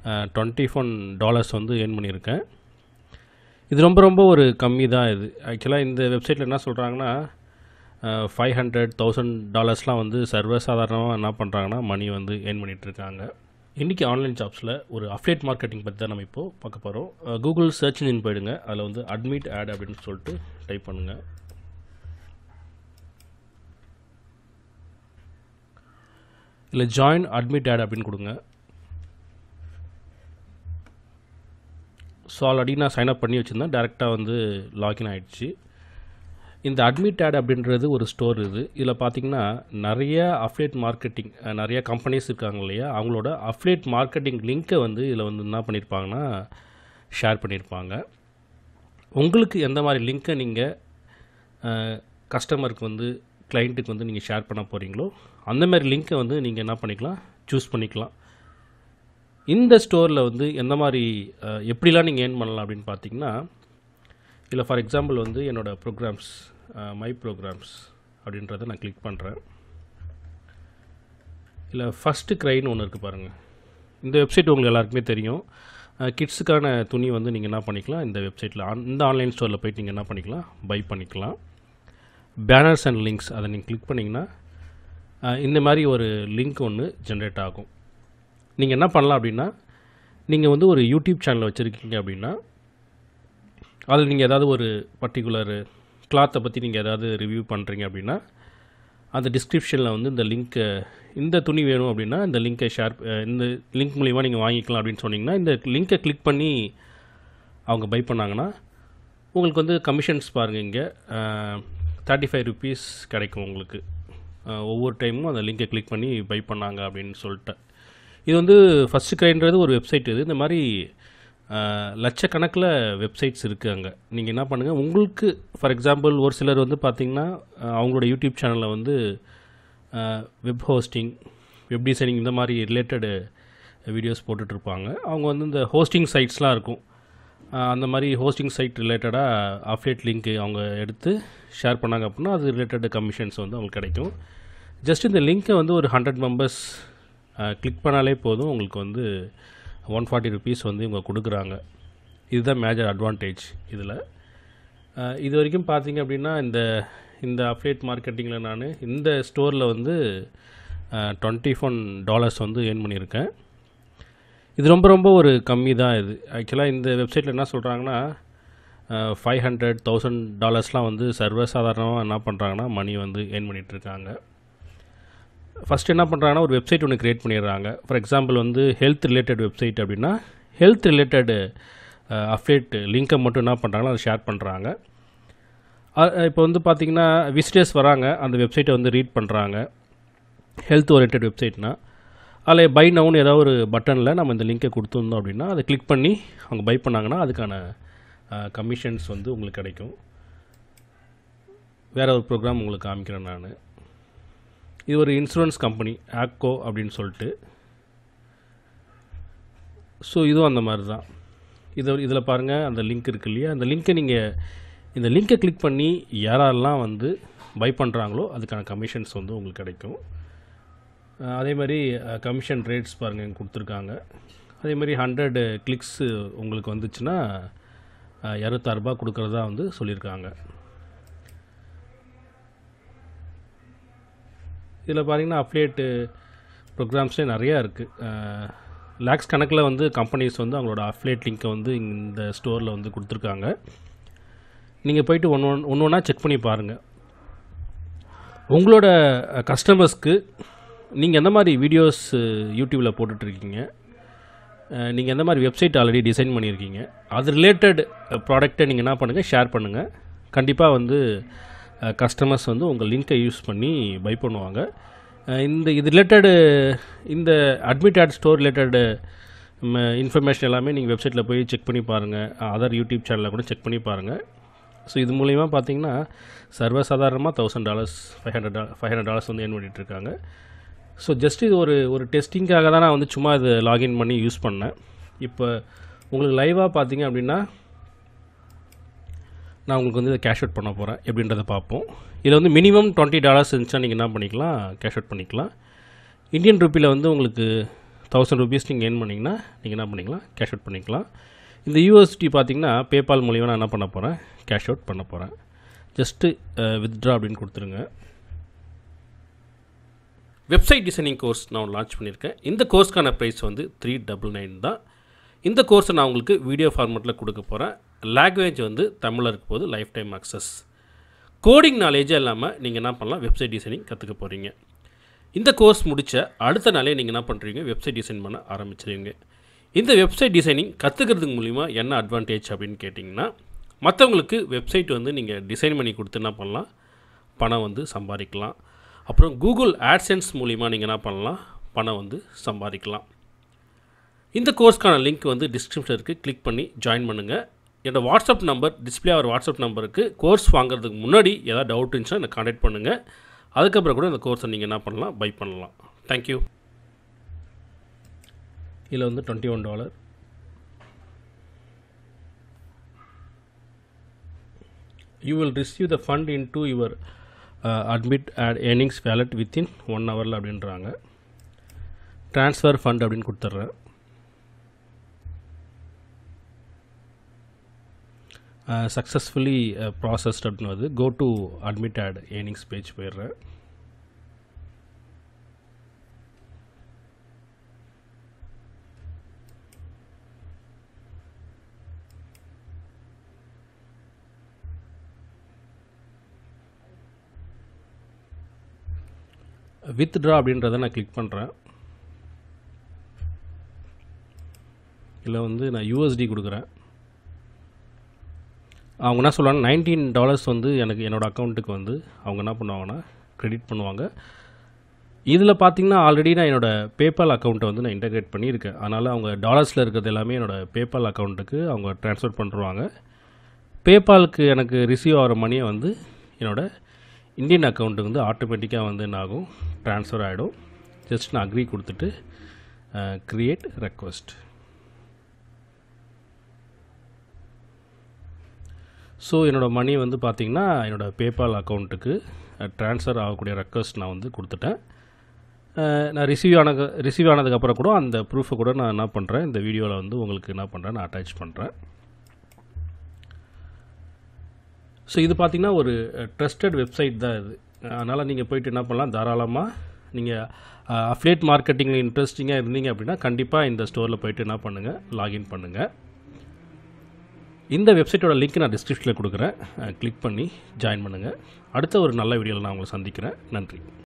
twenty one dollars வந்து earn பண்ணியிருக்கேன் இது ரொம்ப ரொம்ப ஒரு கம்மி தான் இது ஆக்சுவலாக இந்த வெப்சைட்டில் என்ன சொல்கிறாங்கன்னா ஃபைவ் ஹண்ட்ரட் தௌசண்ட் டாலர்ஸ்லாம் வந்து சர்வசாதாரணமாக என்ன பண்ணுறாங்கன்னா மணி வந்து ஏர்ன் பண்ணிகிட்ருக்காங்க இன்றைக்கி ஆன்லைன் ஜாப்ஸில் ஒரு அஃப்லேட் மார்க்கெட்டிங் பற்றி தான் நம்ம இப்போது பார்க்க போகிறோம் கூகுள் சர்ச் இன்ஜின் போயிடுங்க அதில் வந்து அட்மிட் ஆட் அப்படின்னு சொல்லிட்டு டைப் பண்ணுங்கள் இல்லை ஜாயின் அட்மிட் ஆட் அப்படின்னு கொடுங்க ஸோ ஆல்ரெடி நான் சைன் அப் பண்ணி வச்சுருந்தேன் டேரெக்டாக வந்து லாகின் ஆகிடுச்சு இந்த அட்மிட் ஆட் அப்படின்றது ஒரு ஸ்டோர் இது இதில் பார்த்தீங்கன்னா நிறைய அஃப்லேட் மார்க்கெட்டிங் நிறைய கம்பெனிஸ் இருக்காங்க இல்லையா அவங்களோட அஃப்லேட் மார்க்கெட்டிங் லிங்க்கை வந்து இதில் வந்து என்ன பண்ணியிருப்பாங்கன்னா ஷேர் பண்ணியிருப்பாங்க உங்களுக்கு எந்த மாதிரி லிங்க்கை நீங்கள் கஸ்டமருக்கு வந்து கிளைண்ட்டுக்கு வந்து நீங்கள் ஷேர் பண்ண போகிறீங்களோ அந்த மாதிரி லிங்க்கை வந்து நீங்கள் என்ன பண்ணிக்கலாம் சூஸ் பண்ணிக்கலாம் இந்த ஸ்டோரில் வந்து எந்த மாதிரி அஹ், எப்படிலாம் நீங்கள் ஏர்ன் பண்ணலாம் அப்படின்னு பார்த்தீங்கன்னா இல்லை ஃபார் எக்ஸாம்பிள் வந்து என்னோடய ப்ரோக்ராம்ஸ் மை ப்ரோக்ராம்ஸ் அப்படின்றத நான் கிளிக் பண்ணுறேன் இல்லை ஃபஸ்ட்டு க்ரைன்னு ஒன்று இருக்குது பாருங்கள் இந்த வெப்சைட் உங்களுக்கு எல்லாருக்குமே தெரியும் கிட்ஸுக்கான துணி வந்து நீங்கள் என்ன பண்ணிக்கலாம் இந்த வெப்சைட்டில் ஆன் இந்த ஆன்லைன் ஸ்டோரில் போயிட்டு நீங்கள் என்ன பண்ணிக்கலாம் பை பண்ணிக்கலாம் பேனர்ஸ் அண்ட் லிங்க்ஸ் அதை நீங்கள் கிளிக் பண்ணிங்கன்னா அஹ், இந்த மாதிரி ஒரு லிங்க் ஒன்று ஜென்ரேட் ஆகும் நீங்கள் என்ன பண்ணலாம் அப்படின்னா நீங்கள் வந்து ஒரு யூடியூப் சேனல் வச்சுருக்கீங்க அப்படின்னா அதில் நீங்கள் ஏதாவது ஒரு பர்டிகுலர் கிளாத்தை பற்றி நீங்கள் ஏதாவது ரிவ்யூ பண்ணுறீங்க அப்படின்னா அந்த டிஸ்கிரிப்ஷனில் வந்து இந்த லிங்க்கை இந்த துணி வேணும் அப்படின்னா இந்த லிங்க்கை ஷேர் இந்த லிங்க் மூலிமா நீங்கள் வாங்கிக்கலாம் அப்படின்னு சொன்னீங்கன்னா இந்த லிங்க்கை கிளிக் பண்ணி அவங்க பை பண்ணாங்கன்னா உங்களுக்கு வந்து கமிஷன்ஸ் பாருங்கள் இங்கே தேர்ட்டி ஃபைவ் ருபீஸ் கிடைக்கும் உங்களுக்கு அஹ், ஒவ்வொரு டைமும் அந்த லிங்கை கிளிக் பண்ணி பை பண்ணாங்க அப்படின்னு சொல்லிட்டு இது வந்து ஃபஸ்ட்டு கிரைன்றது ஒரு வெப்சைட் இது இந்த மாதிரி அஹ், லட்சக்கணக்கில் வெப்சைட்ஸ் இருக்குது அங்கே நீங்கள் என்ன பண்ணுங்கள் உங்களுக்கு ஃபார் எக்ஸாம்பிள் ஒரு சிலர் வந்து பார்த்திங்கன்னா அஹ், அவங்களோட யூடியூப் சேனலில் வந்து வெப் ஹோஸ்டிங் வெப் டிசைனிங் இந்த மாதிரி ரிலேட்டடு வீடியோஸ் போட்டுட்ருப்பாங்க அவங்க வந்து இந்த ஹோஸ்டிங் சைட்ஸ்லாம் இருக்கும் அஹ், அந்த மாதிரி ஹோஸ்டிங் சைட் ரிலேட்டடாக அஃப்லேட் லிங்க் அவங்க எடுத்து ஷேர் பண்ணாங்க அப்படின்னா அது ரிலேட்டட் கமிஷன்ஸ் வந்து அவங்களுக்கு கிடைக்கும் ஜஸ்ட் இந்த லிங்க்கை வந்து ஒரு ஹண்ட்ரட் மெம்பர்ஸ் கிளிக் பண்ணாலே போதும் உங்களுக்கு வந்து ஒன் ஃபார்ட்டி ருபீஸ் வந்து இவங்க கொடுக்குறாங்க இதுதான் மேஜர் அட்வான்டேஜ் இதில் இது வரைக்கும் பார்த்தீங்க அப்படின்னா இந்த இந்த அஃப்லேட் மார்க்கெட்டிங்கில் நான் இந்த ஸ்டோரில் வந்து டுவெண்ட்டி ஒன் டாலர்ஸ் வந்து ஏர்ன் பண்ணியிருக்கேன் இது ரொம்ப ரொம்ப ஒரு கம்மி தான் இது ஆக்சுவலாக இந்த வெப்சைட்டில் என்ன சொல்கிறாங்கன்னா ஃபைவ் ஹண்ட்ரட் தௌசண்ட் டாலர்ஸ்லாம் வந்து சர்வசாதாரணமாக என்ன பண்ணுறாங்கன்னா மணி வந்து ஏர்ன் பண்ணிகிட்ருக்காங்க ஃபஸ்ட் என்ன பண்ணுறாங்கன்னா ஒரு வெப்சைட் ஒன்று க்ரியேட் பண்ணிடுறாங்க ஃபார் எக்ஸாம்பிள் வந்து ஹெல்த் ரிலேட்டட் வெப்சைட் அப்படின்னா ஹெல்த் ரிலேட்டட் அஃப்லேட் லிங்க்கை மட்டும் என்ன பண்ணுறாங்கன்னா அதை ஷேர் பண்ணுறாங்க இப்போ வந்து பார்த்திங்கன்னா விசிட்டர்ஸ் வராங்க அந்த வெப்சைட்டை வந்து ரீட் பண்ணுறாங்க ஹெல்த் ஓரியன்ட் வெப்சைட்னா அதில் பை நவுன்னு ஏதாவது ஒரு பட்டனில் நம்ம இந்த லிங்கை கொடுத்துருந்தோம் அப்படின்னா அதை கிளிக் பண்ணி அவங்க பை பண்ணாங்கன்னா அதுக்கான கமிஷன்ஸ் வந்து உங்களுக்கு கிடைக்கும் வேறு ஒரு ப்ரோக்ராம் உங்களுக்கு காமிக்கிறேன் நான் இது ஒரு இன்சூரன்ஸ் கம்பெனி ஆக்கோ அப்படின்னு சொல்லிட்டு ஸோ இதுவும் அந்த மாதிரி தான் இது இதில் பாருங்கள் அந்த லிங்க் இருக்கு இல்லையா அந்த லிங்க்கை நீங்கள் இந்த லிங்க்கை கிளிக் பண்ணி யாரெல்லாம் வந்து பை பண்ணுறாங்களோ அதுக்கான கமிஷன்ஸ் வந்து உங்களுக்கு கிடைக்கும் அஹ் அதே மாதிரி கமிஷன் ரேட்ஸ் பாருங்கள் இங்கே கொடுத்துருக்காங்க அதே மாதிரி ஹண்ட்ரட் கிளிக்ஸு உங்களுக்கு வந்துச்சுன்னா அஹ் இரநூத்தாறுபா கொடுக்குறதா வந்து சொல்லியிருக்காங்க இதில் பார்த்தீங்கன்னா அப்டேட்டு ப்ரோக்ராம்ஸே நிறையா இருக்குது லேக்ஸ் கணக்கில் வந்து கம்பெனிஸ் வந்து அவங்களோட அஃப்லேட் லிங்க்கை வந்து இந்த ஸ்டோரில் வந்து கொடுத்துருக்காங்க நீங்கள் போயிட்டு ஒன்று ஒன்று ஒன்று ஒன்றா செக் பண்ணி பாருங்கள் உங்களோட கஸ்டமர்ஸ்க்கு நீங்கள் எந்த மாதிரி வீடியோஸ் யூடியூப்பில் போட்டுட்ருக்கீங்க நீங்கள் எந்த மாதிரி வெப்சைட் ஆல்ரெடி டிசைன் பண்ணியிருக்கீங்க அது ரிலேட்டட் ப்ராடக்ட்டை நீங்கள் என்ன பண்ணுங்கள் ஷேர் பண்ணுங்கள் கண்டிப்பாக வந்து கஸ்டமர்ஸ் வந்து உங்கள் லிங்க்கை யூஸ் பண்ணி பை பண்ணுவாங்க அஹ் இந்த இது ரிலேட்டடு இந்த Admitad store related information எல்லாமே நீங்கள் வெப்சைட்டில் போய் செக் பண்ணி பாருங்கள் அதர் யூடியூப் சேனலில் கூட செக் பண்ணி பாருங்கள் ஸோ இது மூலிமா பார்த்தீங்கன்னா சர்வசாதாரணமாக thousand dollars five hundred five hundred dollars வந்து ஏர்ன் பண்ணிட்டு இருக்காங்க ஸோ ஜஸ்ட் இது ஒரு ஒரு டெஸ்டிங்காக தான் நான் வந்து சும்மா இது லாகின் பண்ணி யூஸ் பண்ணேன் இப்போ உங்களுக்கு லைவாக பார்த்தீங்க அப்படின்னா நான் உங்களுக்கு வந்து இதை கேஷ் அவுட் பண்ண போகிறேன் எப்படின்றத பார்ப்போம் இதில் வந்து மினிமம் டுவெண்ட்டி டாலர்ஸ் இருந்துச்சுன்னா நீங்கள் என்ன பண்ணிக்கலாம் கேஷ் அவுட் பண்ணிக்கலாம் இந்தியன் ருப்பியில் வந்து உங்களுக்கு தௌசண்ட் ருபீஸ் நீங்கள் ஏர்ன் பண்ணிங்கன்னா நீங்கள் என்ன பண்ணிக்கலாம் கேஷ் அவுட் பண்ணிக்கலாம் இந்த யூஎஸ்டி பார்த்தீங்கன்னா பேபால் மூலியமாக நான் என்ன பண்ண போகிறேன் கேஷ் அவுட் பண்ண போகிறேன் ஜஸ்ட்டு வித்ட்ரா அப்படின்னு கொடுத்துருங்க வெப்சைட் டிசைனிங் கோர்ஸ் நான் லான்ச் பண்ணியிருக்கேன் இந்த கோர்ஸ்க்கான ப்ரைஸ் வந்து த்ரீ டபுள் நைன் தான் இந்த கோர்ஸை நான் உங்களுக்கு வீடியோ ஃபார்மேட்டில் கொடுக்க போகிறேன் லாங்குவேஜ் வந்து தமிழில் இருக்க போது லைஃப் டைம் அக்சஸ் கோடிங் நாலேஜே இல்லாமல் நீங்கள் என்ன பண்ணலாம் வெப்சைட் டிசைனிங் கற்றுக்க போகிறீங்க இந்த கோர்ஸ் முடித்த அடுத்த நாளே நீங்கள் என்ன பண்ணுறீங்க வெப்சைட் டிசைன் பண்ண ஆரம்பிச்சிருவீங்க இந்த வெப்சைட் டிசைனிங் கற்றுக்கிறதுக்கு மூலிமா என்ன அட்வான்டேஜ் அப்படின்னு கேட்டிங்கன்னா மற்றவங்களுக்கு வெப்சைட் வந்து நீங்கள் டிசைன் பண்ணி கொடுத்து என்ன பண்ணலாம் பணம் வந்து சம்பாதிக்கலாம் அப்புறம் கூகுள் ஆட்சென்ஸ் மூலிமா நீங்கள் என்ன பண்ணலாம் பணம் வந்து சம்பாதிக்கலாம் இந்த கோர்ஸ்க்கான லிங்க் வந்து டிஸ்கிரிப்ஷன் இருக்குது கிளிக் பண்ணி ஜாயின் பண்ணுங்கள் என்னோட வாட்ஸ்அப் நம்பர் டிஸ்பிளே ஆகிற வாட்ஸ்அப் நம்பருக்கு கோர்ஸ் வாங்குறதுக்கு முன்னாடி ஏதாவது டவுட் இருந்துச்சுன்னா என்னை காண்டாக்ட் பண்ணுங்கள் அதுக்கப்புறம் கூட இந்த கோர்ஸை நீங்கள் என்ன பண்ணலாம் பை பண்ணலாம் தேங்க்யூ இதில் வந்து twenty one dollar you will receive the fund into your Admitad earnings wallet within one ஹவரில் அப்படின்றாங்க ட்ரான்ஸ்ஃபர் ஃபண்ட் அப்படின்னு கொடுத்துட்றேன் சக்ஸஸ்ஃபுல்லி ப்ராசஸ்ட் அப்படின்னு வருது go to Admitad earnings page போயிடுறேன் வித்ட்ரா அப்படின்றத நான் கிளிக் பண்ணுறேன் இதில் வந்து நான் யூஎஸ்டி கொடுக்குறேன் அவங்க என்ன சொல்லுவாங்க நைன்டீன் டாலர்ஸ் வந்து எனக்கு என்னோடய அக்கௌண்ட்டுக்கு வந்து அவங்க என்ன பண்ணுவாங்கன்னா க்ரெடிட் பண்ணுவாங்க இதில் பார்த்தீங்கன்னா ஆல்ரெடி நான் என்னோடய பேபால் அக்கௌண்ட்டை வந்து நான் இன்டகிரேட் பண்ணியிருக்கேன் அதனால் அவங்க டாலர்ஸில் இருக்கிறது எல்லாமே என்னோடய பேபால் அக்கௌண்ட்டுக்கு அவங்க ட்ரான்ஸ்ஃபர் பண்ணுருவாங்க பேபாலுக்கு எனக்கு ரிசீவ் ஆகிற மணியை வந்து என்னோடய இந்தியன் அக்கௌண்ட்டுக்கு வந்து ஆட்டோமேட்டிக்காக வந்து என்ன ஆகும் ட்ரான்ஸ்ஃபர் ஆகிடும் ஜஸ்ட் நான் அக்ரி கொடுத்துட்டு க்ரியேட் ரெக்வஸ்ட் ஸோ என்னோடய மணி வந்து பார்த்திங்கன்னா என்னோடய பேபால் அக்கௌண்ட்டுக்கு ட்ரான்ஸ்ஃபர் ஆகக்கூடிய ரெக்வஸ்ட் நான் வந்து கொடுத்துட்டேன் நான் ரிசீவ் ஆன ரிசீவ் ஆனதுக்கப்புறம் கூட அந்த ப்ரூஃபை கூட நான் என்ன பண்ணுறேன் இந்த வீடியோவில் வந்து உங்களுக்கு என்ன பண்ணுறேன் நான் அட்டாச் பண்ணுறேன் ஸோ இது பார்த்திங்கன்னா ஒரு ட்ரஸ்டட் வெப்சைட் தான் இது அதனால் நீங்கள் போயிட்டு என்ன பண்ணலாம் தாராளமாக நீங்கள் அஃப்லேட் மார்க்கெட்டிங்கில் இன்ட்ரெஸ்டிங்காக இருந்தீங்க அப்படின்னா கண்டிப்பாக இந்த ஸ்டோரில் போயிட்டு என்ன பண்ணுங்கள் லாகின் பண்ணுங்கள் இந்த வெப்சைட்டோட லிங்க் நான் டிஸ்கிரிப்ஷனில் கொடுக்குறேன் கிளிக் பண்ணி ஜாயின் பண்ணுங்கள் அடுத்த ஒரு நல்ல வீடியோவில் நான் உங்களை சந்திக்கிறேன் நன்றி